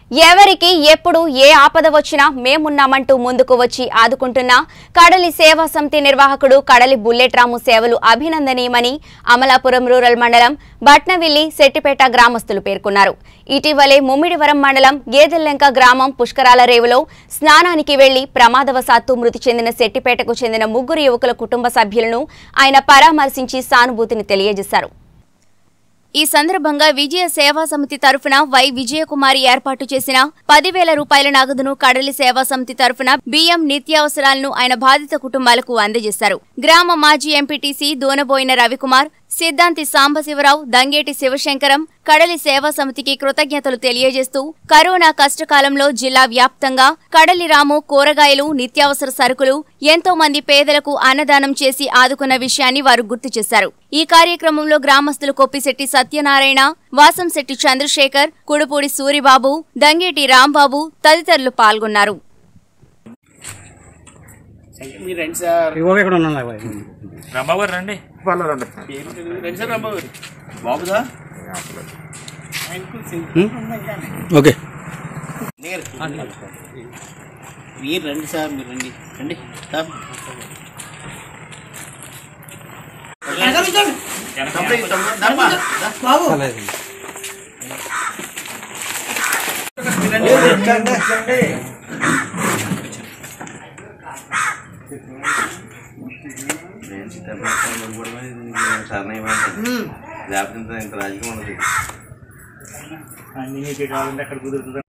ఎవరికి ఎప్పుడు ఏ ఆపద వచ్చినా మేమున్నామంటూ ముందుకు వచ్చి ఆదుకుంటున్న కడలి సేవా సమితి నిర్వాహకుడు కడలి బుల్లెట్ రాము సేవలు అభినందనీయమని అమలాపురం రూరల్ మండలం బట్నవిల్లి సెట్టిపేట గ్రామస్తులు పేర్కొన్నారు ఇటీవలే ముమ్మిడివరం మండలం గేదెల్లెంక గ్రామం పుష్కరాల రేవులో స్నానానికి వెళ్లి ప్రమాదవశాత్తు మృతి చెందిన సెట్టిపేటకు చెందిన ముగ్గురు యువకుల కుటుంబ సభ్యులను ఆయన పరామర్శించి సానుభూతిని తెలియజేశారు ఈ సందర్భంగా విజయ సేవా సమితి తరఫున వై విజయకుమారి ఏర్పాటు చేసిన పదివేల రూపాయల నగదును కడలి సేవా సమితి తరఫున బియ్యం నిత్యావసరాలను ఆయన బాధిత కుటుంబాలకు అందజేశారు గ్రామ మాజీ ఎంపీటీసీ దోనబోయిన రవికుమార్ సిద్ధాంతి సాంబశివరావు దంగేటి శివశంకరం కడలి సేవా సమితికి కృతజ్ఞతలు తెలియజేస్తూ కరోనా కష్టకాలంలో జిల్లా వ్యాప్తంగా కడలి రాము కూరగాయలు నిత్యావసర సరుకులు ఎంతో మంది పేదలకు అన్నదానం చేసి ఆదుకున్న విషయాన్ని వారు గుర్తు చేశారు ఈ కార్యక్రమంలో గ్రామస్తులు కొప్పిశెట్టి సత్యనారాయణ వాసంశెట్టి చంద్రశేఖర్ కుడుపూడి సూరిబాబు దంగేటి రాంబాబు తదితరులు పాల్గొన్నారు మీరు రండి సార్ ఇవ్వ ఇక్కడ ఉన్నా బాయ్ రాంబాబు గారు రండి రండి సార్ రాంబాబు గారు బాబుదా ఓకే మీరు రండి సార్ మీరు రండి రండి సార్ లేకపోతే ఇంత రాజకీయం ఉండదు అన్ని నీకే కావాలంటే అక్కడ కుదురుతుంది